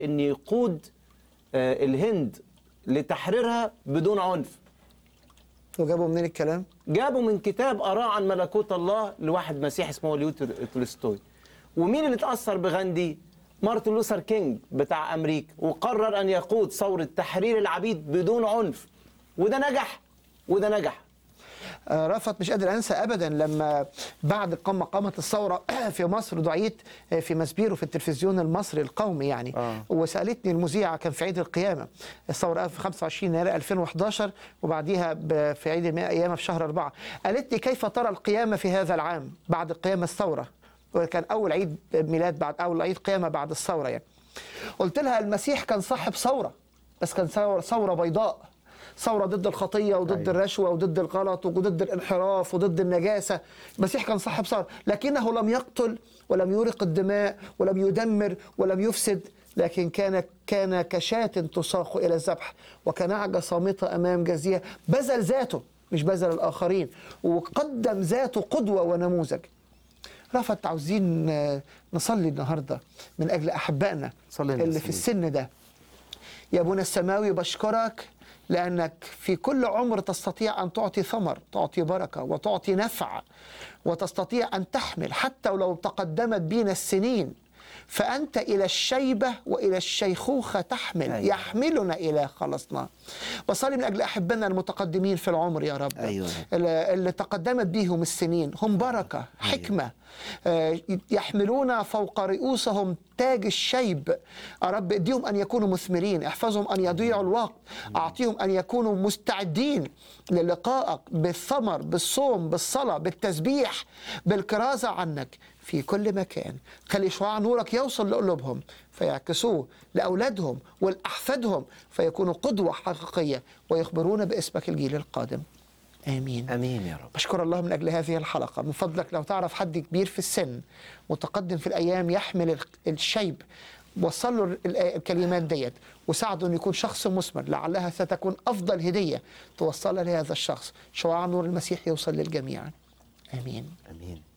ان يقود آه، الهند لتحريرها بدون عنف وجابوا منين الكلام؟ جابوا من كتاب آراء عن ملكوت الله لواحد مسيحي اسمه ليو تولستوي ومين اللي اتأثر بغاندي؟ مارتن لوثر كينج بتاع أمريكا وقرر أن يقود ثورة تحرير العبيد بدون عنف وده نجح وده نجح آه، رفعت مش قادر انسى ابدا لما بعد قام قامت الثوره في مصر دعيت آه، في مسبيرو في التلفزيون المصري القومي يعني آه. وسالتني المذيعه كان في عيد القيامه الثوره في 25 يناير 2011 وبعديها ب- في عيد المئة ايام في شهر أربعة قالت لي كيف ترى القيامه في هذا العام بعد قيام الثوره وكان اول عيد ميلاد بعد اول عيد قيامه بعد الثوره يعني قلت لها المسيح كان صاحب ثوره بس كان ثوره ثوره بيضاء ثوره ضد الخطيه وضد أيوة. الرشوه وضد الغلط وضد الانحراف وضد النجاسه المسيح كان صاحب ثوره لكنه لم يقتل ولم يرق الدماء ولم يدمر ولم يفسد لكن كان كان كشاة تساق الى الذبح وكنعجه صامته امام جزيه بذل ذاته مش بذل الاخرين وقدم ذاته قدوه ونموذج رفعت عاوزين آه، نصلي النهارده من اجل احبائنا صلي لنا اللي سيدي. في السن ده يا ابونا السماوي بشكرك لانك في كل عمر تستطيع ان تعطي ثمر تعطي بركه وتعطي نفع وتستطيع ان تحمل حتى ولو تقدمت بينا السنين فانت الى الشيبه والى الشيخوخه تحمل أيوة. يحملنا الى خلصنا بصلي من اجل احبائنا المتقدمين في العمر يا رب أيوة. اللي اللي تقدمت بيهم السنين هم بركة حكمة آه، يحملون فوق رؤوسهم تاج الشيب يا رب اديهم أن يكونوا مثمرين احفظهم أن يضيعوا الوقت أعطيهم أن يكونوا مستعدين للقائك بالثمر بالصوم بالصلاة بالتسبيح بالكرازة عنك في كل مكان خلي شعاع نورك يوصل لقلوبهم فيعكسوه لأولادهم ولأحفادهم فيكونوا قدوة حقيقية ويخبرون باسمك الجيل القادم آمين أمين يا رب بشكر الله من أجل هذه الحلقة من فضلك لو تعرف حد كبير في السن متقدم في الأيام يحمل ال- الشيب وصل له ال- الكلمات ديت وساعده أن يكون شخص مثمر لعلها ستكون أفضل هدية توصلها لهذا الشخص شعاع نور المسيح يوصل للجميع آمين أمين